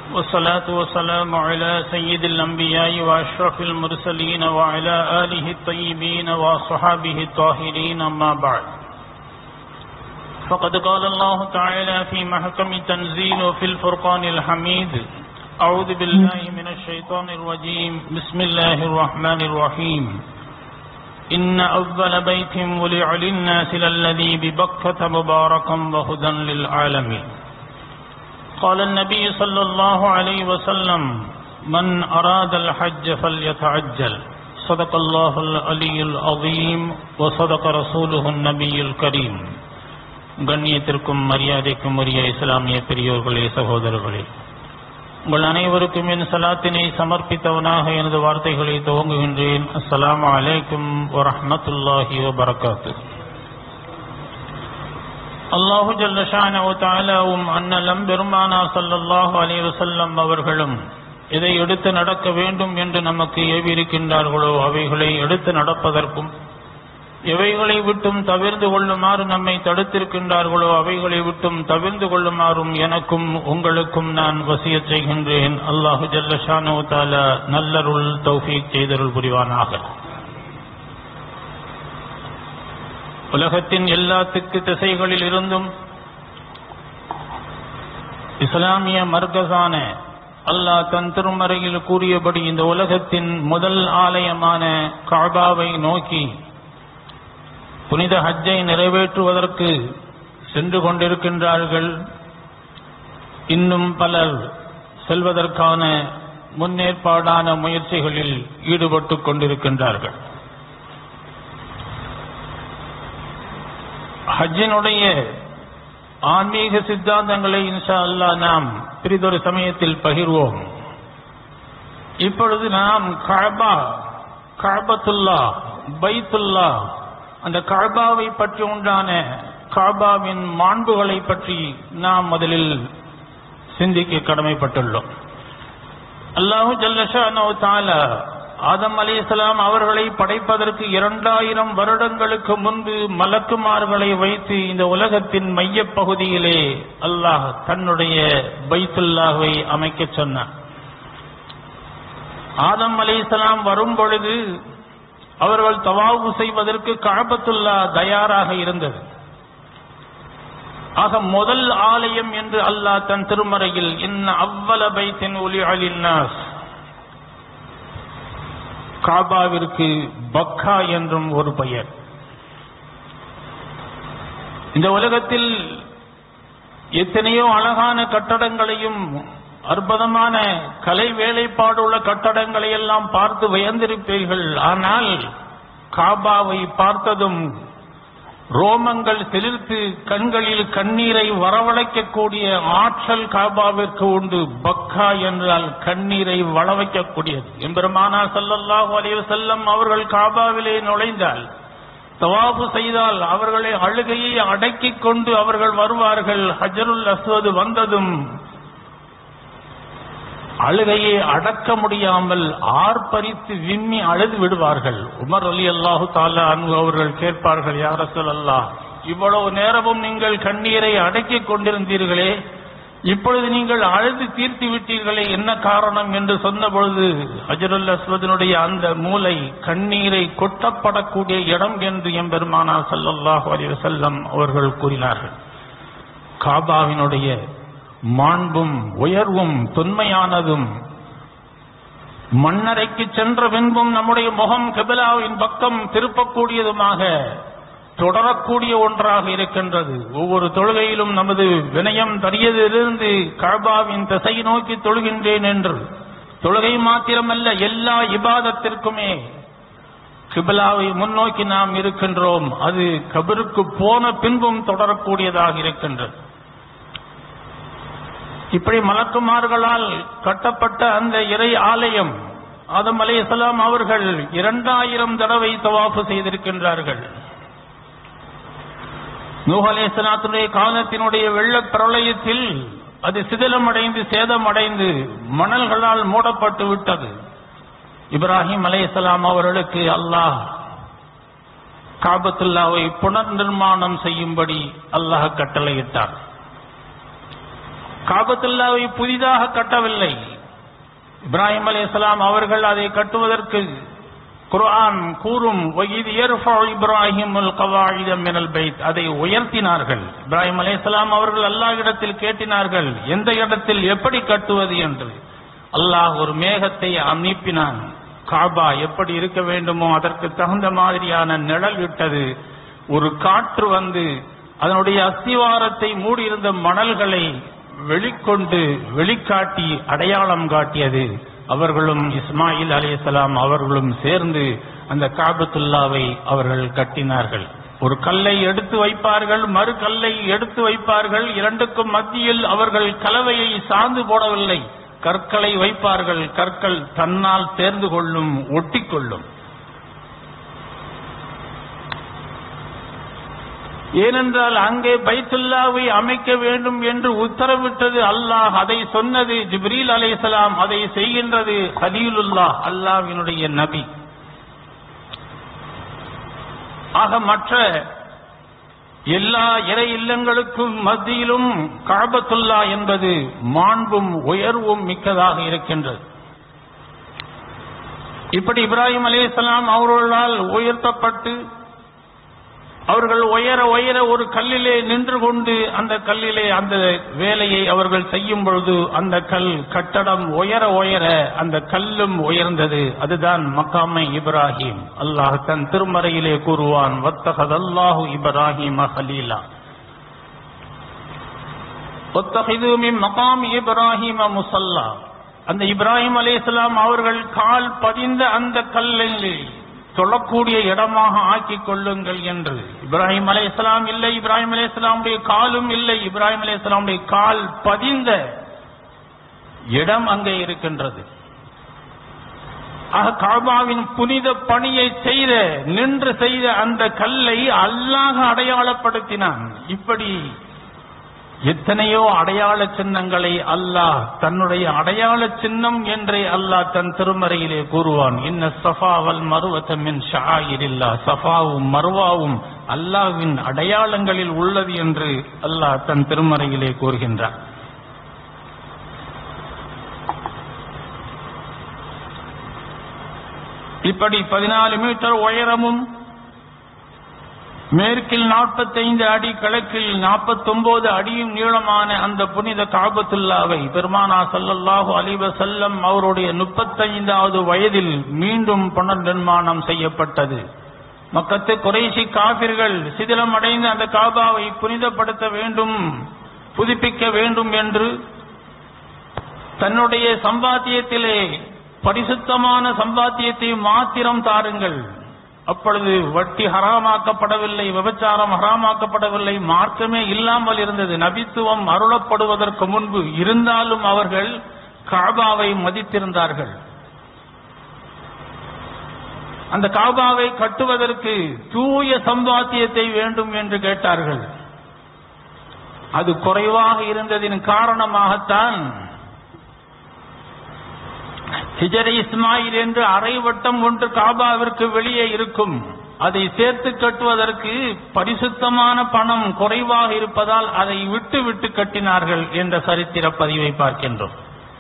والصلاة والسلام على سيد الأنبياء وأشرف المرسلين وعلى آله الطيبين وصحابه الطاهرين أما بعد فقد قال الله تعالى في محكم تنزيل في الفرقان الحميد أعوذ بالله من الشيطان الرجيم بسم الله الرحمن الرحيم إن أول بيت ولع للناس للذي ببكة مباركا وهدى للعالمين قال النبي صلى الله عليه وسلم من أراد الحج فليتعجل صدق الله العلي العظيم وصدق رسوله النبي الكريم கண்ணியத்திற்கும் மரியாதைக்கும் உரிய இஸ்லாமிய பெரியோர்களே சகோதரர்களே உங்கள் அனைவருக்கும் என் சலாத்தினை சமர்ப்பித்தவனாக எனது வார்த்தைகளை துவங்குகின்றேன் அஸ்ஸலாமு அலைக்கும் வரஹ்மத்துல்லாஹி வபரகாத்து அல்லாஹு ஜல்லஷானவு தாலாவும் அன்னலம் பெருமானார் ஸல்லல்லாஹு அலைஹி வஸல்லம் அவர்களும் எதை எடுத்து நடக்க வேண்டும் என்று நமக்கு ஏவியிருக்கின்றார்களோ அவைகளை எடுத்து நடப்பதற்கும் எவைகளை விட்டும் தவிர்ந்து கொள்ளுமாறு நம்மை தடுத்திருக்கின்றார்களோ அவைகளை விட்டும் தவிர்ந்து கொள்ளுமாறும் எனக்கும் உங்களுக்கும் நான் வசியச் செய்கின்றேன் அல்லாஹு ஜல்லஷானு தாலா நல்லருள் தௌஃபீக் செய்தருள் புரிவானாக உலகத்தின் எல்லா திக்கு திசைகளில் இருந்தும் இஸ்லாமிய மர்கசான அல்லாஹ் தன் திருமறையில் கூறியபடி இந்த உலகத்தின் முதல் ஆலயமான காபாவை நோக்கி புனித ஹஜ்ஜை நிறைவேற்றுவதற்கு சென்று கொண்டிருக்கின்றார்கள் இன்னும் பலர் செல்வதற்கான முன்னேற்பாடான முயற்சிகளில் ஈடுபட்டுக் கொண்டிருக்கின்றார்கள் ஹஜ்ஜினுடைய ஆன்மீக சித்தாந்தங்களை இன்ஷா அல்லா நாம் பிரிதொரு சமயத்தில் பகிர்வோம் இப்பொழுது நாம் கழபா கழபத்துல்லா பைத்துல்லா அந்த காபாவை பற்றி உண்டான காபாவின் மாண்புகளை பற்றி நாம் முதலில் சிந்திக்க கடமைப்பட்டுள்ளோம் அல்லாஹு ஜல்லஷானோ தாலா ஆதம் அலி இஸ்லாம் அவர்களை படைப்பதற்கு இரண்டாயிரம் வருடங்களுக்கு முன்பு மலக்குமார்களை வைத்து இந்த உலகத்தின் மைய பகுதியிலே அல்லாஹ் தன்னுடைய பைத்துல்லாஹை அமைக்க சொன்னார் ஆதம் அலி இஸ்லாம் வரும் பொழுது அவர்கள் தவாவு செய்வதற்கு கழபத்துல்லா தயாராக இருந்தது ஆக முதல் ஆலயம் என்று அல்லாஹ் தன் திருமறையில் இன்ன அவ்வல பைத்தின் ஒலி அலின்னாஸ் காபாவிற்கு பக்கா என்றும் ஒரு பெயர் இந்த உலகத்தில் எத்தனையோ அழகான கட்டடங்களையும் அற்புதமான கலை வேலைப்பாடுள்ள கட்டடங்களை எல்லாம் பார்த்து வியந்திருப்பீர்கள் ஆனால் காபாவை பார்த்ததும் ரோமங்கள் செலுத்து கண்களில் கண்ணீரை வரவழைக்கக்கூடிய ஆற்றல் காபாவிற்கு உண்டு பக்கா என்றால் கண்ணீரை வளவைக்கக்கூடியது எம்பெருமானா சல்லல்லாஹு அலைஹி செல்லம் அவர்கள் காபாவிலே நுழைந்தால் தவாபு செய்தால் அவர்களை அழுகையை அடக்கிக் கொண்டு அவர்கள் வருவார்கள் ஹஜருல் அஸ்வது வந்ததும் அழுகையை அடக்க முடியாமல் ஆர்ப்பரித்து விம்மி அழுது விடுவார்கள் உமர் அலி அல்லாஹு தாலா அன்பு அவர்கள் கேட்பார்கள் யார சொல்லல்லா இவ்வளவு நேரமும் நீங்கள் கண்ணீரை அடக்கிக் கொண்டிருந்தீர்களே இப்பொழுது நீங்கள் அழுது தீர்த்து விட்டீர்களே என்ன காரணம் என்று சொன்ன பொழுது அஜருல் அஸ்வதனுடைய அந்த மூளை கண்ணீரை கொட்டப்படக்கூடிய இடம் என்று எம்பெருமானா சல்லல்லாஹு அலி வசல்லம் அவர்கள் கூறினார்கள் காபாவினுடைய மாண்பும் உயர்வும் தொன்மையானதும் மன்னரைக்கு சென்ற பின்பும் நம்முடைய முகம் கபிலாவின் பக்கம் திருப்பக்கூடியதுமாக தொடரக்கூடிய ஒன்றாக இருக்கின்றது ஒவ்வொரு தொழுகையிலும் நமது வினயம் தரியதிலிருந்து காபாவின் திசை நோக்கி தொழுகின்றேன் என்று தொழுகை மாத்திரமல்ல எல்லா இபாதத்திற்குமே கிபிலாவை முன்னோக்கி நாம் இருக்கின்றோம் அது கபிருக்கு போன பின்பும் தொடரக்கூடியதாக இருக்கின்றது இப்படி மலக்குமார்களால் கட்டப்பட்ட அந்த இறை ஆலயம் ஆதம் அலையாம் அவர்கள் இரண்டாயிரம் தடவை தவாஃபு செய்திருக்கின்றார்கள் நூஹ் அலேசனாத்துடைய காலத்தினுடைய வெள்ளப் பிரளயத்தில் அது சிதிலமடைந்து சேதமடைந்து மணல்களால் மூடப்பட்டு விட்டது இப்ராஹிம் அலையாம் அவர்களுக்கு அல்லாஹ் காபத்துல்லாவை புனர் நிர்மாணம் செய்யும்படி அல்லாஹ் கட்டளையிட்டார் காபத்துல்லாவை புதிதாக கட்டவில்லை இப்ராஹிம் அலைஹிஸ்ஸலாம் அவர்கள் அதை கட்டுவதற்கு குர்ஆன் கூறும் வயது இப்ராஹிமுல் கவாயித மினல் பைத் அதை உயர்த்தினார்கள் இப்ராஹிம் அலைஹிஸ்ஸலாம் அவர்கள் அல்லாஹ் இடத்தில் கேட்டினார்கள் எந்த இடத்தில் எப்படி கட்டுவது என்று அல்லாஹ் ஒரு மேகத்தை அனுப்பினான் காபா எப்படி இருக்க வேண்டுமோ அதற்கு தகுந்த மாதிரியான நிழல் விட்டது ஒரு காற்று வந்து அதனுடைய அஸ்திவாரத்தை மூடியிருந்த மணல்களை வெளிக்கொண்டு வெளிக்காட்டி அடையாளம் காட்டியது அவர்களும் இஸ்மாயில் அலைஹிஸ்ஸலாம் அவர்களும் சேர்ந்து அந்த காபத்துல்லாவை அவர்கள் கட்டினார்கள் ஒரு கல்லை எடுத்து வைப்பார்கள் மறு கல்லை எடுத்து வைப்பார்கள் இரண்டுக்கும் மத்தியில் அவர்கள் கலவையை சார்ந்து போடவில்லை கற்களை வைப்பார்கள் கற்கள் தன்னால் சேர்ந்து கொள்ளும் ஒட்டிக்கொள்ளும் ஏனென்றால் அங்கே பைத்துல்லாவை அமைக்க வேண்டும் என்று உத்தரவிட்டது அல்லாஹ் அதை சொன்னது ஜிப்ரீல் அலைஹிஸ்ஸலாம் அதை செய்கின்றது ஹலீலுல்லாஹ் அல்லாஹ்வினுடைய நபி ஆக மற்ற எல்லா இறை இல்லங்களுக்கும் மத்தியிலும் காபத்துல்லா என்பது மாண்பும் உயர்வும் மிக்கதாக இருக்கின்றது இப்படி இப்ராஹிம் அலைஹிஸ்ஸலாம் அவர்களால் உயர்த்தப்பட்டு அவர்கள் உயர உயர ஒரு கல்லிலே நின்று கொண்டு அந்த கல்லிலே அந்த வேலையை அவர்கள் செய்யும் பொழுது அந்த கல் கட்டடம் உயர உயர அந்த கல்லும் உயர்ந்தது அதுதான் மக்காமை இப்ராஹிம் அல்லாஹ் தன் திருமறையிலே கூறுவான் வத்தகதல்லாஹு இப்ராஹிம் ஹலீலா ஒத்தகிது மின் மகாம் இப்ராஹிம முசல்லா அந்த இப்ராஹிம் அலைஹிஸ்ஸலாம் அவர்கள் கால் பதிந்த அந்த கல்லிலே தொழக்கூடிய இடமாக ஆக்கிக் கொள்ளுங்கள் என்று இப்ராஹிம் அலை இஸ்லாம் இல்லை இப்ராஹிம் அலை இஸ்லாமுடைய காலும் இல்லை இப்ராஹிம் அலை இஸ்லாமுடைய கால் பதிந்த இடம் அங்கே இருக்கின்றது ஆக காபாவின் புனித பணியை செய்த நின்று செய்த அந்த கல்லை அல்லாஹ் அடையாளப்படுத்தினான் இப்படி எத்தனையோ அடையாள சின்னங்களை அல்லாஹ் தன்னுடைய அடையாள சின்னம் என்றே அல்லாஹ் தன் திருமறையிலே கூறுவான் இன்ன சஃபாவல் மருவத்தமின் ஷாயிரில்லா சஃபாவும் மருவாவும் அல்லாஹ்வின் அடையாளங்களில் உள்ளது என்று அல்லாஹ் தன் திருமறையிலே கூறுகின்றார் இப்படி பதினாலு மீட்டர் உயரமும் மேற்கில் 45 அடி கிழக்கில் 49 அடியும் நீளமான அந்த புனித காபத்துல்லாவை பெருமானா ஸல்லல்லாஹு அலைஹி வஸல்லம் அவருடைய 35வது வயதில் மீண்டும் புனர்நிர்மாணம் செய்யப்பட்டது மக்கத்து குறைஷி காபிர்கள் சிதிலம் அடைந்த அந்த காபாவை புனிதப்படுத்த வேண்டும் புதுப்பிக்க வேண்டும் என்று தன்னுடைய சம்பாத்தியத்திலே பரிசுத்தமான சம்பாத்தியத்தை மாத்திரம் தாருங்கள் அப்பொழுது வட்டி ஹராமாக்கப்படவில்லை விபச்சாரம் ஹராமாக்கப்படவில்லை மார்க்கமே இல்லாமல் இருந்தது நபித்துவம் அருளப்படுவதற்கு முன்பு இருந்தாலும் அவர்கள் காபாவை மதித்திருந்தார்கள் அந்த காபாவை கட்டுவதற்கு தூய சம்பாத்தியத்தை வேண்டும் என்று கேட்டார்கள் அது குறைவாக இருந்ததின் காரணமாகத்தான் ஹிஜரை இஸ்மாயில் என்று அரை வட்டம் ஒன்று காபாவிற்கு வெளியே இருக்கும் அதை சேர்த்து கட்டுவதற்கு பரிசுத்தமான பணம் குறைவாக இருப்பதால் அதை விட்டு விட்டு கட்டினார்கள் என்ற சரித்திர பதிவை பார்க்கின்றோம்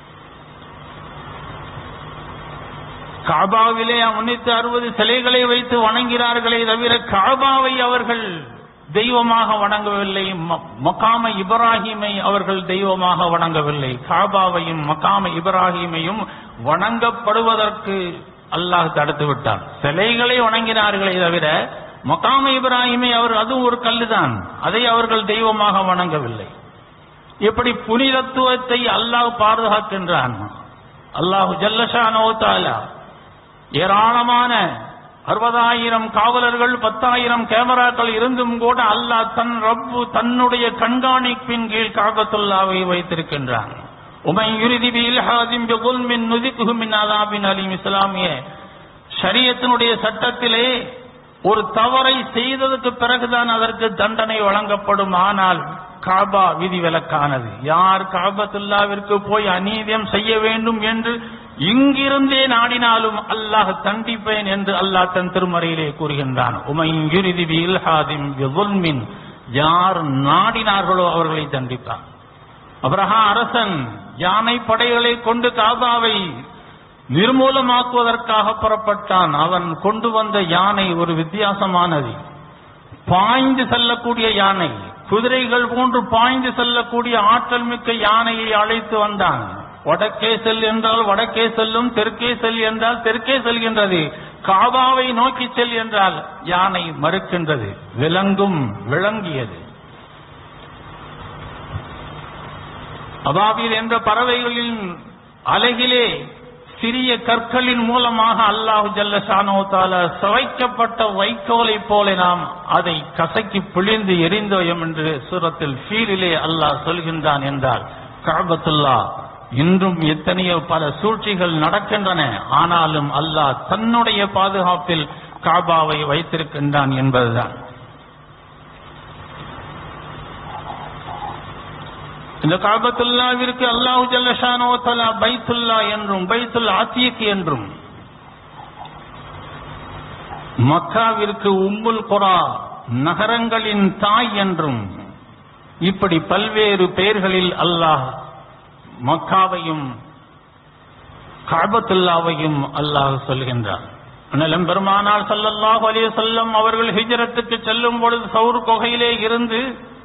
காபாவிலே முன்னூத்தி அறுபது சிலைகளை வைத்து வணங்கிறார்களே தவிர காபாவை அவர்கள் தெய்வமாக வணங்கவில்லை ம- மக்காம இப்ராஹிமை அவர்கள் தெய்வமாக வணங்கவில்லை காபாவையும் மக்காம இப்ராஹிமையும் வணங்கப்படுவதற்கு அல்லாஹ் தடுத்து விட்டான் சிலைகளை வணங்கினார்களே தவிர மக்காம இப்ராஹிமை அவர் அதுவும் ஒரு கல்லுதான் அதை அவர்கள் தெய்வமாக வணங்கவில்லை இப்படி புனிதத்துவத்தை அல்லாஹ் பாதுகாக்கின்றான் அல்லாஹு ஜல்லஷானோ தாலா ஏராளமான அறுபதாயிரம் காவலர்கள் பத்தாயிரம் கேமராக்கள் இருந்தும் கூட அல்லாஹ் தன் ரப்பு தன்னுடைய கண்காணிப்பின் கீழ் காபத்துல்லாவை வைத்திருக்கின்றான் உமை யுரிதி பில்ஹாதிம் பிகுல்மின் நுதிக்குஹு மின் அதாபின் அலீம் இஸ்லாமிய ஷரியத்தினுடைய சட்டத்திலே ஒரு தவறை செய்ததுக்கு பிறகுதான் அதற்கு தண்டனை வழங்கப்படும் ஆனால் காபா விதிவிலக்கானது யார் காபத்துல்லாவிற்கு போய் அநீதியம் செய்ய வேண்டும் என்று இங்கிருந்தே நாடினாலும் அல்லாஹ் தண்டிப்பேன் என்று அல்லாஹ் தன் திருமறையிலே கூறுகின்றான் உமையின் யுரிதி பில்ஹாதிம் பிகுல்மின் யார் நாடினார்களோ அவர்களை தண்டிப்பான் அப்ரஹா அரசன் யானை படைகளை கொண்டு காபாவை நிர்மூலமாக்குவதற்காக புறப்பட்டான் அவன் கொண்டு வந்த யானை ஒரு வித்தியாசமானது பாய்ந்து செல்லக்கூடிய யானை குதிரைகள் போன்று பாய்ந்து செல்லக்கூடிய ஆற்றல் மிக்க யானையை அழைத்து வந்தான் வடக்கே செல் என்றால் வடக்கே செல்லும் தெற்கே செல் என்றால் தெற்கே செல்கின்றது காபாவை நோக்கி செல் என்றால் யானை மறுக்கின்றது விலங்கும் விளங்கியது அபாபில் என்ற பறவைகளின் அலகிலே சிறிய கற்களின் மூலமாக அல்லாஹு ஜல்லஷானோ தால சவைக்கப்பட்ட வைக்கோலை போல நாம் அதை கசக்கி பிழிந்து எரிந்தோயம் என்று சூரத்தில் ஃபீலிலே அல்லாஹ் சொல்கின்றான் என்றால் கஅபத்துல்லா இன்றும் எத்தனையோ பல சூழ்ச்சிகள் நடக்கின்றன ஆனாலும் அல்லாஹ் தன்னுடைய பாதுகாப்பில் காபாவை வைத்திருக்கின்றான் என்பதுதான் இந்த காபத்துல்லாவிற்கு அல்லாஹு ஜல்லஷானோ தலா பைத்துல்லா என்றும் பைத்துல் ஆத்தியக் என்றும் மக்காவிற்கு உம்முல் குரா நகரங்களின் தாய் என்றும் இப்படி பல்வேறு பெயர்களில் அல்லாஹ் மக்காவையும் காபத்துல்லாவையும் அல்லாஹ் சொல்கின்றார் நிலம் பெருமானார் சல்லல்லாஹு அலைஹி வஸல்லம் அவர்கள் ஹிஜ்ரத்துக்கு செல்லும் பொழுது சவுர் குகையிலே இருந்து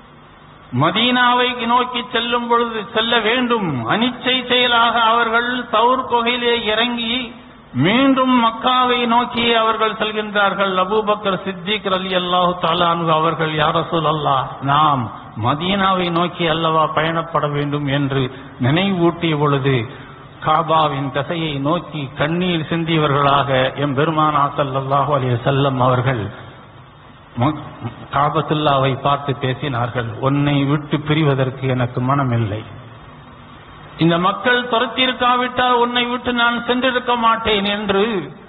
மதீனாவை நோக்கி செல்லும் பொழுது செல்ல வேண்டும் அனிச்சை செயலாக அவர்கள் சவுர் குகையிலே இறங்கி மீண்டும் மக்காவை நோக்கி அவர்கள் செல்கின்றார்கள் அபூபக்கர் சித்திக் அலி அல்லாஹு தாலானு அவர்கள் யாரசூல் அல்லாஹ் நாம் மதீனாவை நோக்கி அல்லவா பயணப்பட வேண்டும் என்று நினைவூட்டிய பொழுது காபாவின் தசையை நோக்கி கண்ணீர் சிந்தியவர்களாக எம் பெருமானா ஸல்லல்லாஹு அலைஹி வஸல்லம் அவர்கள் ம- காபத்துல்லாவை பார்த்து பேசினார்கள் உன்னை விட்டு பிரிவதற்கு எனக்கு மனமில்லை இந்த மக்கள் துரத்தியிருக்காவிட்டால் உன்னை விட்டு நான் சென்றிருக்க மாட்டேன் என்று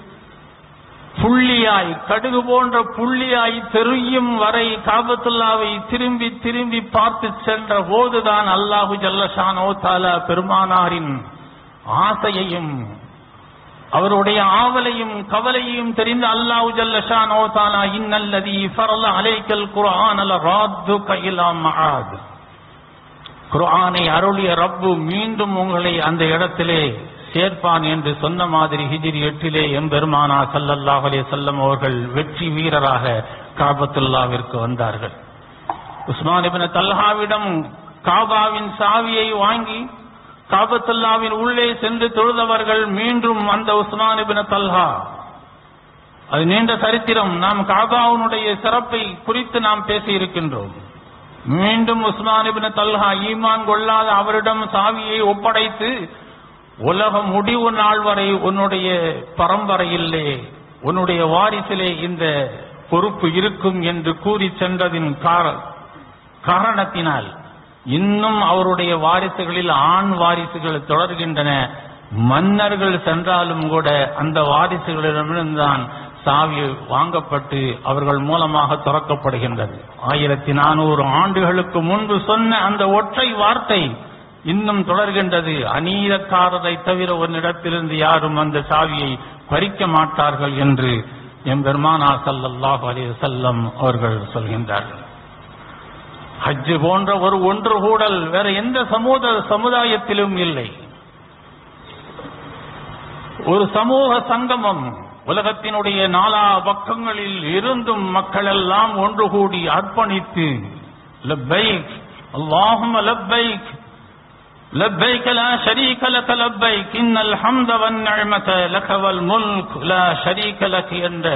புள்ளியாய் கடுகு போன்ற புள்ளியாய் தெரியும் வரை காபத்துல்லாவை திரும்பி திரும்பி பார்த்து சென்ற போதுதான் அல்லாஹு ஜல்லஷானோ தாலா பெருமானாரின் ஆசையையும் அவருடைய ஆவலையும் கவலையும் தெரிந்த அல்லாஹு ஜல்லஷானோ தாலா இன்னல்லதி ஃபரல அலைக்கல் குர்ஆன் அல ராத்துக இலா மஆத் குர்ஆனை அருளிய ரப்பு மீண்டும் உங்களை அந்த இடத்திலே சேர்ப்பான் என்று சொன்ன மாதிரி ஹிஜ்ரி எட்டிலே எம்பெருமானா ஸல்லல்லாஹு அலைஹி வஸல்லம் அவர்கள் வெற்றி வீரராக காபத்துல்லாவிற்கு வந்தார்கள் உஸ்மான் இப்னு தல்ஹாவிடம் காபாவின் சாவியை வாங்கி காபத்துல்லாவின் உள்ளே சென்று தொழுதவர்கள் மீண்டும் அந்த உஸ்மான் இப்னு தல்ஹா அது நீண்ட சரித்திரம் நாம் காபாவுனுடைய சிறப்பை குறித்து நாம் பேசி இருக்கின்றோம் மீண்டும் உஸ்மான் இப்னு தல்ஹா ஈமான் கொள்ளாத அவரிடம் சாவியை ஒப்படைத்து உலக முடிவு நாள் வரை உன்னுடைய பரம்பரையிலே உன்னுடைய வாரிசிலே இந்த பொறுப்பு இருக்கும் என்று கூறி சென்றதின் கார- காரணத்தினால் இன்னும் அவருடைய வாரிசுகளில் ஆண் வாரிசுகள் தொடர்கின்றன மன்னர்கள் சென்றாலும் கூட அந்த வாரிசுகளிடமிருந்துதான் சாவி வாங்கப்பட்டு அவர்கள் மூலமாக திறக்கப்படுகின்றது ஆயிரத்தி நானூறு ஆண்டுகளுக்கு முன்பு சொன்ன அந்த ஒற்றை வார்த்தை இன்னும் தொடர்கின்றது அநீதக்காரரை தவிர ஒரு யாரும் அந்த சாவியை பறிக்க மாட்டார்கள் என்று எம் பெருமானா ஸல்லல்லாஹு அலைஹி வஸல்லம் அவர்கள் சொல்கின்றார்கள் ஹஜ் போன்ற ஒரு ஒன்று கூடல் வேற எந்த சமூக சமுதாயத்திலும் இல்லை ஒரு சமூக சங்கமம் உலகத்தினுடைய நாலா பக்கங்களில் இருந்தும் மக்கள் எல்லாம் ஒன்று கூடி அர்ப்பணித்து லப்பைக் அல்லாஹும்ம லப்பைக் لبيك لا شريك لك لبيك إن الحمد والنعمة لك والملك لا شريك لك என்ற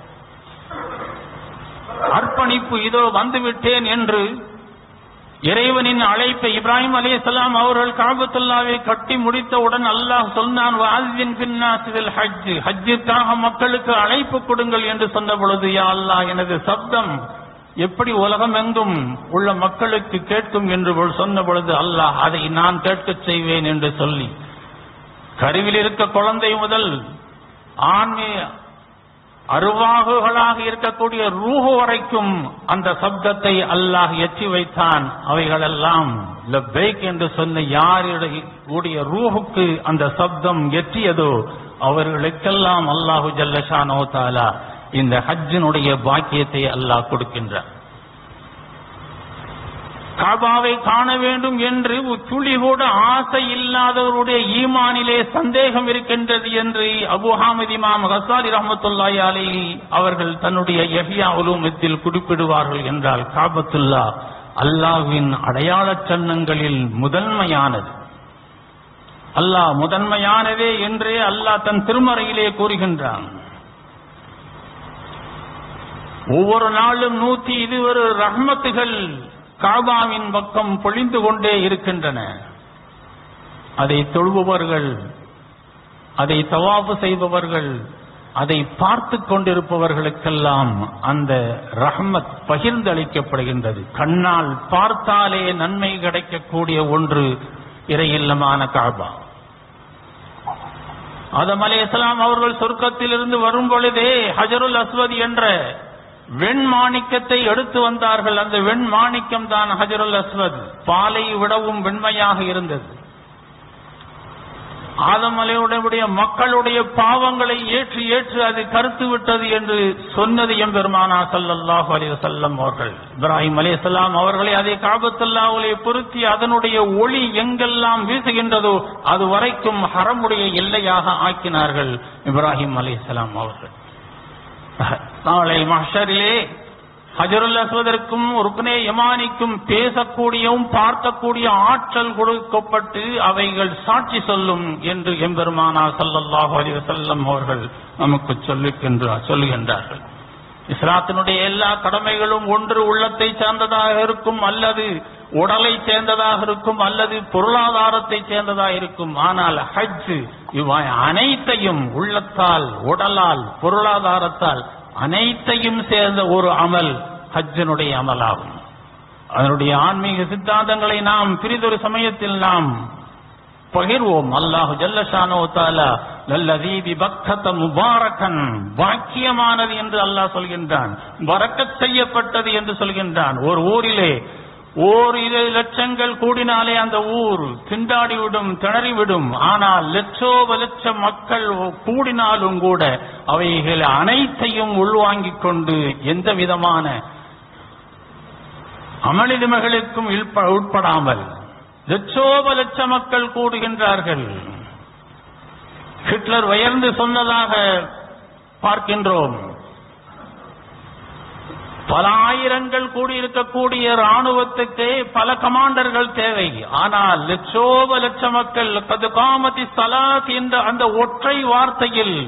அர்ப்பணிப்பு இதோ வந்துவிட்டேன் என்று இறைவனின் அழைப்பை இப்ராஹிம் அலைஹிஸ்ஸலாம் அவர்கள் காபத்துல்லாவை கட்டி முடித்தவுடன் அல்லாஹ் சொன்னான் வால்வின் பின்னாசில் ஹஜ் ஹஜ்ஜிற்காக மக்களுக்கு அழைப்பு கொடுங்கள் என்று சொன்ன பொழுது யா அல்லாஹ் எனது சப்தம் எப்படி உலகமெங்கும் உள்ள மக்களுக்கு கேட்கும் என்று சொன்ன பொழுது அல்லாஹ் அதை நான் கேட்கச் செய்வேன் என்று சொல்லி கருவில் இருக்க குழந்தை முதல் ஆண்மை அருவாகுகளாக இருக்கக்கூடிய ரூஹு வரைக்கும் அந்த சப்தத்தை அல்லாஹ் எச்சி வைத்தான் அவைகளெல்லாம் லப்பைக் என்று சொன்ன யாருடைய கூடிய ரூஹுக்கு அந்த சப்தம் எட்டியதோ அவர்களுக்கெல்லாம் அல்லாஹு ஜல்லஷானோ தாலா இந்த ஹஜ்ஜினுடைய பாக்கியத்தை அல்லாஹ் கொடுக்கின்றார் காபாவை காண வேண்டும் என்று துளி கூட ஆசை இல்லாதவருடைய ஈமானிலே சந்தேகம் இருக்கின்றது என்று அபு ஹாமித் இமாம் ஹசாலி ரஹமத்துல்லாஹி அலைஹி அவர்கள் தன்னுடைய யஹ்யா உலூமத்தில் குறிப்பிடுவார்கள் என்றால் காபத்துல்லா அல்லாஹ்வின் அடையாளச் சின்னங்களில் முதன்மையானது அல்லாஹ் முதன்மையானதே என்றே அல்லாஹ் தன் திருமறையிலே கூறுகின்றான் ஒவ்வொரு நாளும் நூத்தி இருபது ரஹ்மத்துகள் காபாவின் பக்கம் பொழிந்து கொண்டே இருக்கின்றன அதை தொழுபவர்கள் அதை தவாபு செய்பவர்கள் அதை பார்த்து கொண்டிருப்பவர்களுக்கெல்லாம் அந்த ரஹ்மத் பகிர்ந்தளிக்கப்படுகின்றது கண்ணால் பார்த்தாலே நன்மை கிடைக்கக்கூடிய ஒன்று இறையில்லமான காபா ஆதம் அலே இஸ்லாம் அவர்கள் சொர்க்கத்திலிருந்து வரும் பொழுதே ஹஜருல் அஸ்வத் என்ற வெண்மாணிக்கத்தை எடுத்து வந்தார்கள் அந்த வெண்மாணிக்கம் தான் ஹஜருல் அஸ்வத் பாலை விடவும் வெண்மையாக இருந்தது ஆதம் அலையுடைய மக்களுடைய பாவங்களை ஏற்று ஏற்று அது கருத்து விட்டது என்று சொன்னது எம்பெருமானா சல்லல்லாஹு அலைஹி வஸல்லம் அவர்கள் இப்ராஹிம் அலைஹிஸ்ஸலாம் அவர்களை அதை காபத்துல்லாஹ்விலே பொருத்தி அதனுடைய ஒளி எங்கெல்லாம் வீசுகின்றதோ அது வரைக்கும் ஹரமுடைய எல்லையாக ஆக்கினார்கள் இப்ராஹிம் அலைஹிஸ்ஸலாம் அவர்கள் நாளை மஹ்ஷரிலே ஹஜருல் அஸ்வதற்கும் ருக்னே யமானிக்கும் பேசக்கூடியவும் பார்க்கக்கூடிய ஆற்றல் கொடுக்கப்பட்டு அவைகள் சாட்சி சொல்லும் என்று எம்பெருமானா சல்லல்லாஹு அலைஹி வஸல்லம் அவர்கள் நமக்கு சொல்லுகின்றார் சொல்லுகின்றார்கள் இஸ்லாத்தினுடைய எல்லா கடமைகளும் ஒன்று உள்ளத்தை சேர்ந்ததாக இருக்கும் அல்லது உடலை சேர்ந்ததாக இருக்கும் அல்லது பொருளாதாரத்தை சேர்ந்ததாக இருக்கும் ஆனால் ஹஜ் இவை அனைத்தையும் உள்ளத்தால் உடலால் பொருளாதாரத்தால் அனைத்தையும் சேர்ந்த ஒரு அமல் ஹஜ்ஜனுடைய அமலாகும் அதனுடைய ஆன்மீக சித்தாந்தங்களை நாம் பிரிதொரு சமயத்தில் நாம் பகிர்வோம் அல்லாஹு ஜல்லஷானோ தாலா லல்லதீதி பக்கத்த முபாரக்கன் பாக்கியமானது என்று அல்லாஹ் சொல்கின்றான் வரக்கத் செய்யப்பட்டது என்று சொல்கின்றான் ஒரு ஊரிலே ஓர் இரு லட்சங்கள் கூடினாலே அந்த ஊர் திண்டாடிவிடும் திணறிவிடும் ஆனால் லட்சோப லட்சம் மக்கள் கூடினாலும் கூட அவைகள் அனைத்தையும் உள்வாங்கிக் கொண்டு எந்த விதமான அமளிதுமைகளுக்கும் இல்ப- உட்படாமல் லட்சோப லட்ச மக்கள் கூடுகின்றார்கள் ஹிட்லர் உயர்ந்து சொன்னதாக பார்க்கின்றோம் பல ஆயிரங்கள் கூடியிருக்கக்கூடிய ராணுவத்துக்கு பல கமாண்டர்கள் தேவை ஆனால் லட்சோப லட்ச மக்கள் கது காமதி சலாத் என்ற அந்த ஒற்றை வார்த்தையில்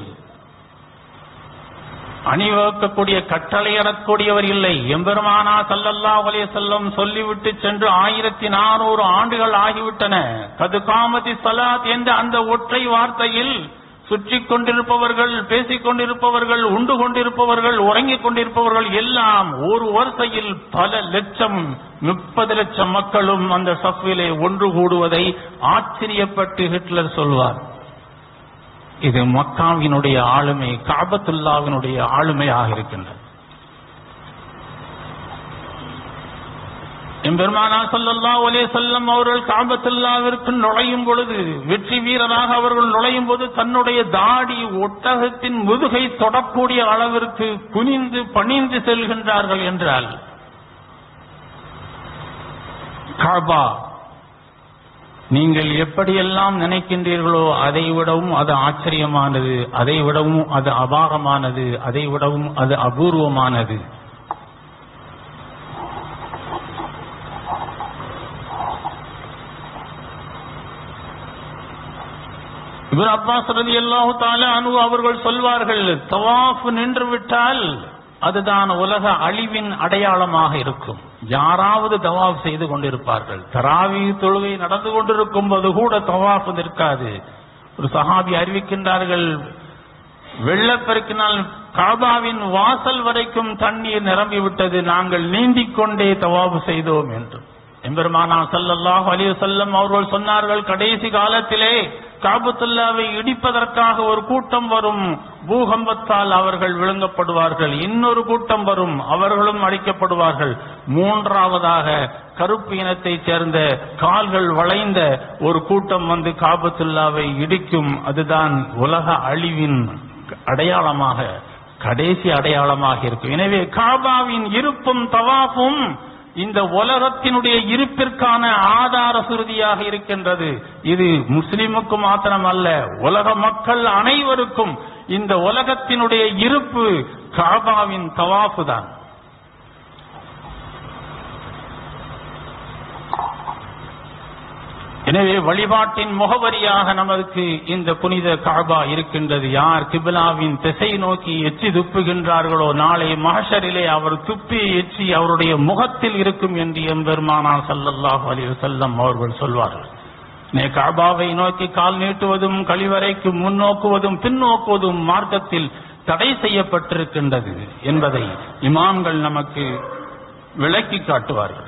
அணிவகுக்கக்கூடிய கட்டளையிடக்கூடியவர் இல்லை எம்பெருமானா சல்லல்லாஹு அலைஹி வஸல்லம் சொல்லிவிட்டு சென்று ஆயிரத்தி நானூறு ஆண்டுகள் ஆகிவிட்டன கது காமதி சலாத் என்ற அந்த ஒற்றை வார்த்தையில் சுற்றிக் கொண்டிருப்பவர்கள் பேசிக் கொண்டிருப்பவர்கள் உண்டு கொண்டிருப்பவர்கள் உறங்கிக் கொண்டிருப்பவர்கள் எல்லாம் ஒரு வரிசையில் பல லட்சம் முப்பது லட்சம் மக்களும் அந்த சஃபிலே ஒன்று கூடுவதை ஆச்சரியப்பட்டு ஹிட்லர் சொல்வார் இது மக்காவினுடைய ஆளுமை காபத்துல்லாவினுடைய ஆளுமையாக இருக்கின்றது எம்பெருமானா ஸல்லல்லாஹு அலைஹி வஸல்லம் அவர்கள் காபத்துல்லாவிற்கு நுழையும் பொழுது வெற்றி வீரராக அவர்கள் நுழையும் போது தன்னுடைய தாடி ஒட்டகத்தின் முதுகை தொடக்கூடிய அளவிற்கு குனிந்து பணிந்து செல்கின்றார்கள் என்றால் காபா நீங்கள் எப்படியெல்லாம் நினைக்கின்றீர்களோ அதை விடவும் அது ஆச்சரியமானது அதை விடவும் அது அபாரமானது அதை விடவும் அது அபூர்வமானது இவர் அப்பாஸ் ரதி அல்லாஹு தாலா அனு அவர்கள் சொல்வார்கள் தவாஃப் நின்று விட்டால் அதுதான் உலக அழிவின் அடையாளமாக இருக்கும் யாராவது தவாஃப் செய்து கொண்டிருப்பார்கள் தராவி தொழுகை நடந்து கொண்டிருக்கும் போது கூட தவாஃப் நிற்காது ஒரு சஹாபி அறிவிக்கின்றார்கள் வெள்ளப்பெருக்கினால் காபாவின் வாசல் வரைக்கும் தண்ணீர் நிரம்பி விட்டது நாங்கள் நீந்திக் கொண்டே தவாபு செய்தோம் என்று எம்பெருமானா ஸல்லல்லாஹு அலைஹி வஸல்லம் அவர்கள் சொன்னார்கள் கடைசி காலத்திலே காபத்துல்லாவை இடிப்பதற்காக ஒரு கூட்டம் வரும் பூகம்பத்தால் அவர்கள் விழுங்கப்படுவார்கள் இன்னொரு கூட்டம் வரும் அவர்களும் அழிக்கப்படுவார்கள் மூன்றாவதாக கருப்பு இனத்தைச் சேர்ந்த கால்கள் வளைந்த ஒரு கூட்டம் வந்து காபத்துல்லாவை இடிக்கும் அதுதான் உலக அழிவின் அடையாளமாக கடைசி அடையாளமாக இருக்கும் எனவே காபாவின் இருப்பும் தவாஃபும் இந்த உலகத்தினுடைய இருப்பிற்கான ஆதார சுருதியாக இருக்கின்றது இது முஸ்லிமுக்கு மாத்திரமல்ல உலக மக்கள் அனைவருக்கும் இந்த உலகத்தினுடைய இருப்பு காபாவின் தவாஃபு தான் எனவே வழிபாட்டின் முகவரியாக நமக்கு இந்த புனித காபா இருக்கின்றது யார் கிபிலாவின் திசை நோக்கி எச்சி துப்புகின்றார்களோ நாளை மகஷரிலே அவர் துப்பி எச்சி அவருடைய முகத்தில் இருக்கும் என்று எம்பெருமானார் ஸல்லல்லாஹு அலைஹி வஸல்லம் அவர்கள் சொல்வார்கள் நே காபாவை நோக்கி கால் நீட்டுவதும் கழிவறைக்கு முன்னோக்குவதும் பின்னோக்குவதும் மார்க்கத்தில் தடை செய்யப்பட்டிருக்கின்றது என்பதை இமாம்கள் நமக்கு விளக்கி காட்டுவார்கள்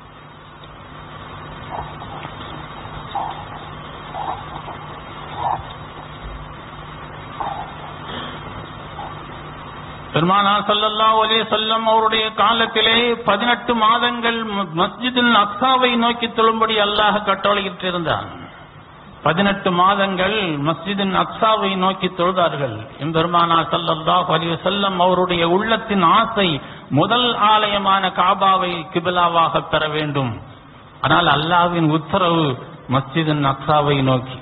பெருமானார் ஸல்லல்லாஹு அலைஹி வஸல்லம் அவருடைய காலத்திலே பதினெட்டு மாதங்கள் ம- மஸ்ஜிதுல் அக்ஸாவை நோக்கி தொழும்படி அல்லாஹ் கட்டளையிட்டிருந்தான் பதினெட்டு மாதங்கள் மஸ்ஜிதின் அக்ஸாவை நோக்கி தொழுதார்கள் எம்பெருமானார் ஸல்லல்லாஹு அலைஹி வஸல்லம் அவருடைய உள்ளத்தின் ஆசை முதல் ஆலயமான காபாவை கிபிலாவாக பெற வேண்டும் ஆனால் அல்லாஹ்வின் உத்தரவு மஸ்ஜிதின் அக்ஸாவை நோக்கி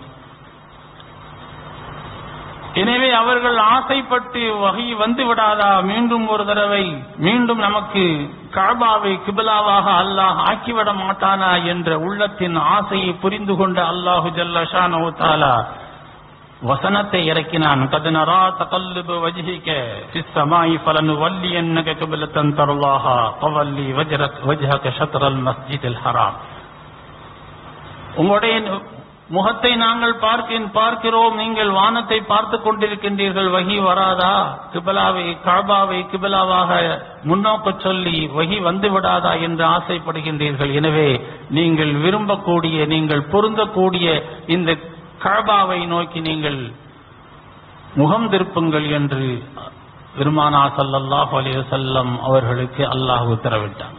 எனவே அவர்கள் ஆசைப்பட்டு வகை வந்து விடாதா மீண்டும் ஒரு தடவை மீண்டும் நமக்கு காபாவை கிபிலாவாக அல்லாஹ் ஆக்கிவிட மாட்டானா என்ற உள்ளத்தின் ஆசையை புரிந்து கொண்ட அல்லாஹு ஜல்லஷானோ தாலா வசனத்தை இறக்கினான் கதனரா தகல்லுபு வஜ்ஹிக ஃபிஸ் ஸமாஇ ஃபலனுவல்லியன்னக கிப்லத்தன் தர்லாஹா ஃபவல்லி வஜ்ரக் வஜ்ஹக ஷத்ரல் மஸ்ஜிதில் ஹராம் உங்களுடைய முகத்தை நாங்கள் பார்க்கின் பார்க்கிறோம் நீங்கள் வானத்தை பார்த்து கொண்டிருக்கின்றீர்கள் வகி வராதா கிபிலாவை காபாவை கிபிலாவாக முன்னோக்க சொல்லி வகி வந்து விடாதா என்று ஆசைப்படுகின்றீர்கள் எனவே நீங்கள் விரும்பக்கூடிய நீங்கள் பொருந்தக்கூடிய இந்த காபாவை நோக்கி நீங்கள் முகம் திருப்புங்கள் என்று பெருமானா ஸல்லல்லாஹு அலைஹி வஸல்லம் அவர்களுக்கு அல்லாஹ் உத்தரவிட்டான்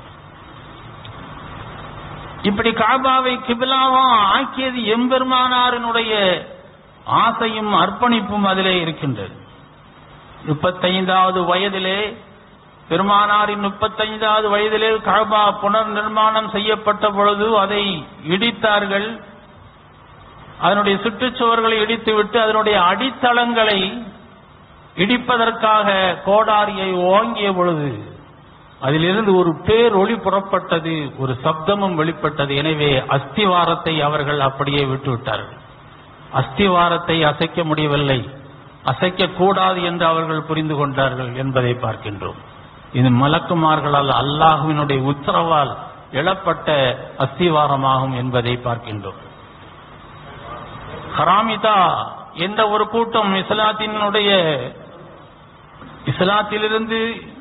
இப்படி காபாவை கிபிலாவா ஆக்கியது எம்பெருமானாரினுடைய ஆசையும் அர்ப்பணிப்பும் அதிலே இருக்கின்றது முப்பத்தைந்தாவது வயதிலே பெருமானாரின் முப்பத்தைந்தாவது வயதிலே காபா புனர் நிர்மாணம் செய்யப்பட்ட பொழுது அதை இடித்தார்கள் அதனுடைய சுற்றுச்சுவர்களை இடித்துவிட்டு அதனுடைய அடித்தளங்களை இடிப்பதற்காக கோடாரியை ஓங்கிய பொழுது அதிலிருந்து ஒரு பேர் ஒளி புறப்பட்டது ஒரு சப்தமும் வெளிப்பட்டது எனவே அஸ்திவாரத்தை அவர்கள் அப்படியே விட்டுவிட்டார்கள் அஸ்திவாரத்தை அசைக்க முடியவில்லை அசைக்க கூடாது என்று அவர்கள் புரிந்து கொண்டார்கள் என்பதை பார்க்கின்றோம் இது மலக்குமார்களால் அல்லாஹுவினுடைய உத்தரவால் எழப்பட்ட அஸ்திவாரமாகும் என்பதை பார்க்கின்றோம் ஹராமிதா என்ற ஒரு கூட்டம் இஸ்லாத்தினுடைய இஸ்லாத்திலிருந்து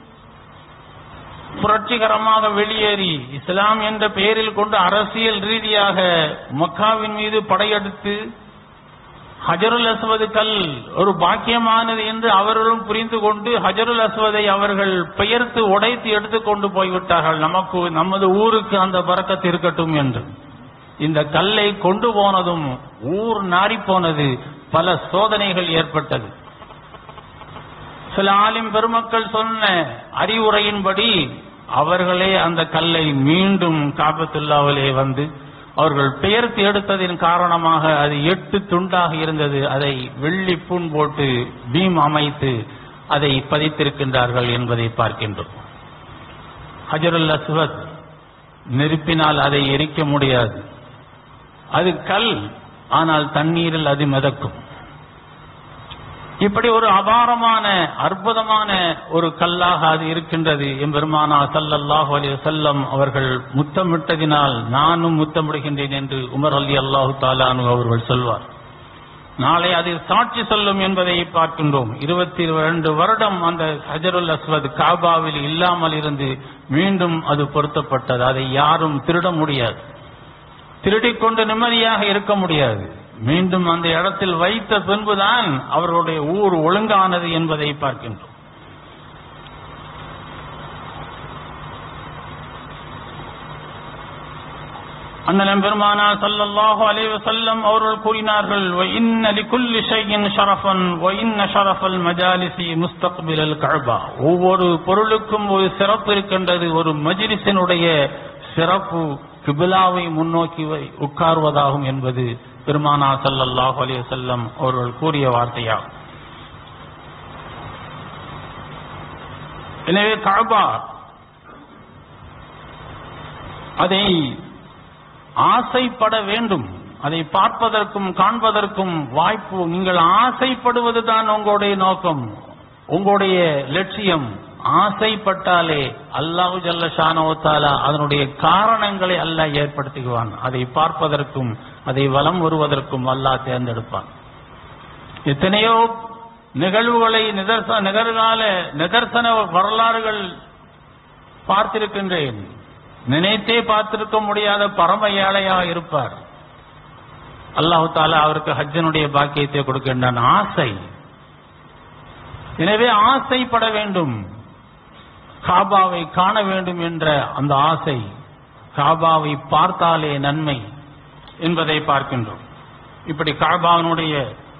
புரட்சிகரமாக வெளியேறி இஸ்லாம் என்ற பெயரில் கொண்டு அரசியல் ரீதியாக மக்காவின் மீது படையெடுத்து ஹஜருல் அஸ்வது கல் ஒரு பாக்கியமானது என்று அவர்களும் புரிந்து கொண்டு ஹஜருல் அஸ்வதை அவர்கள் பெயர்த்து உடைத்து எடுத்துக்கொண்டு போய்விட்டார்கள் நமக்கு நமது ஊருக்கு அந்த பறக்கத்து இருக்கட்டும் என்று இந்த கல்லை கொண்டு போனதும் ஊர் நாடி போனது பல சோதனைகள் ஏற்பட்டது சில ஆலிம் பெருமக்கள் சொன்ன அறிவுரையின்படி அவர்களே அந்த கல்லை மீண்டும் காபத்துல்லாவிலே வந்து அவர்கள் பெயர்த்து எடுத்ததின் காரணமாக அது எட்டு துண்டாக இருந்தது அதை வெள்ளி பூன் போட்டு பீம் அமைத்து அதை பதித்திருக்கின்றார்கள் என்பதை பார்க்கின்றோம் ஹஜருல் அஸ்வத் நெருப்பினால் அதை எரிக்க முடியாது அது கல் ஆனால் தண்ணீரில் அது மிதக்கும் இப்படி ஒரு அபாரமான அற்புதமான ஒரு கல்லாக அது இருக்கின்றது எம்பெருமானா ஸல்லல்லாஹு அலைஹி வஸல்லம் அவர்கள் முத்தமிட்டதினால் நானும் முத்தமிடுகின்றேன் என்று உமர் அலி அல்லாஹு தாலானு அவர்கள் சொல்வார் நாளை அது சாட்சி சொல்லும் என்பதை பார்க்கின்றோம் இருபத்தி இரண்டு வருடம் அந்த ஹஜருல் அஸ்வத் காபாவில் இல்லாமல் இருந்து மீண்டும் அது பொருத்தப்பட்டது அதை யாரும் திருட முடியாது திருடிக்கொண்டு நிம்மதியாக இருக்க முடியாது மீண்டும் அந்த இடத்தில் வைத்த பின்புதான் அவர்களுடைய ஊர் ஒழுங்கானது என்பதை பார்க்கின்றோம் அண்ணலம் பெருமானா ஸல்லல்லாஹு அலைஹி வஸல்லம் அவர்கள் கூறினார்கள் வ இன்ன லிகுல்லி ஷைஇன் ஷரஃபன் வ இன்ன ஷரஃபல் மஜாலிசி முஸ்தக்பிலல் கஅபா ஒவ்வொரு பொருளுக்கும் ஒரு சிறப்பு இருக்கின்றது ஒரு மஜ்லிஸினுடைய சிறப்பு கிபிலாவை முன்னோக்கி வை- உட்கார்வதாகும் என்பது பெருமானா ஸல்லல்லாஹு அலைஹி வஸல்லம் அவர்கள் கூறிய வார்த்தையாகும் எனவே காபா அதை ஆசைப்பட வேண்டும் அதை பார்ப்பதற்கும் காண்பதற்கும் வாய்ப்பு நீங்கள் ஆசைப்படுவதுதான் உங்களுடைய நோக்கம் உங்களுடைய லட்சியம் ஆசைப்பட்டாலே அல்லாஹு ஜல்ல ஷானோத்தாலா அதனுடைய காரணங்களை அல்லாஹ் ஏற்படுத்துகிறான் அதை பார்ப்பதற்கும் அதை வலம் வருவதற்கும் அல்லாஹ் தேர்ந்தெடுப்பான் எத்தனையோ நிகழ்வுகளை நிதர்ச நிகழ்கால நிதர்சன வரலாறுகள் பார்த்திருக்கின்றேன் நினைத்தே பார்த்திருக்க முடியாத பரம ஏழையாக இருப்பார் அல்லாஹு தாலா அவருக்கு ஹஜ்ஜனுடைய பாக்கியத்தை கொடுக்கின்றான் ஆசை எனவே ஆசைப்பட வேண்டும் காபாவை காண வேண்டும் என்ற அந்த ஆசை காபாவை பார்த்தாலே நன்மை என்பதை பார்க்கின்றோம் இப்படி காபாவினுடைய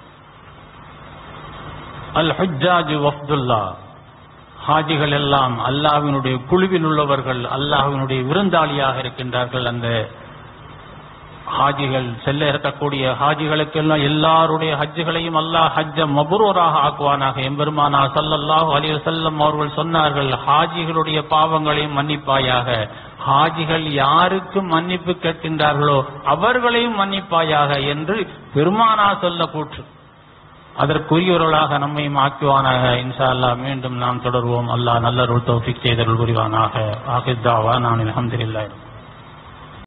அல் ஹஜ்ஜாஜ் வஃப்துல்லா ஹாஜிகள் எல்லாம் அல்லாஹ்வினுடைய குழுவில் உள்ளவர்கள் அல்லாஹ்வினுடைய விருந்தாளியாக இருக்கின்றார்கள் அந்த ஹாஜிகள் செல்ல இருக்கக்கூடிய ஹாஜிகளுக்கெல்லாம் எல்லாருடைய ஹஜ்ஜுகளையும் அல்லாஹ் ஹஜ்ஜ மபுரூராக ஆக்குவானாக எம்பெருமானா ஸல்லல்லாஹு அலைஹி வஸல்லம் அவர்கள் சொன்னார்கள் ஹாஜிகளுடைய பாவங்களையும் மன்னிப்பாயாக ஹாஜிகள் யாருக்கு மன்னிப்பு கேட்கின்றார்களோ அவர்களையும் மன்னிப்பாயாக என்று பெருமானா சொல்ல கூற்று அதற்குரியவர்களாக நம்மையும் ஆக்குவானாக இன்ஷா அல்லாஹ் மீண்டும் நாம் தொடர்வோம் அல்லாஹ் நல்ல தௌஃபிக் செய்தருள் புரிவானாக ஆகித்தாவா நான் அல்ஹம்துலில்லாஹ்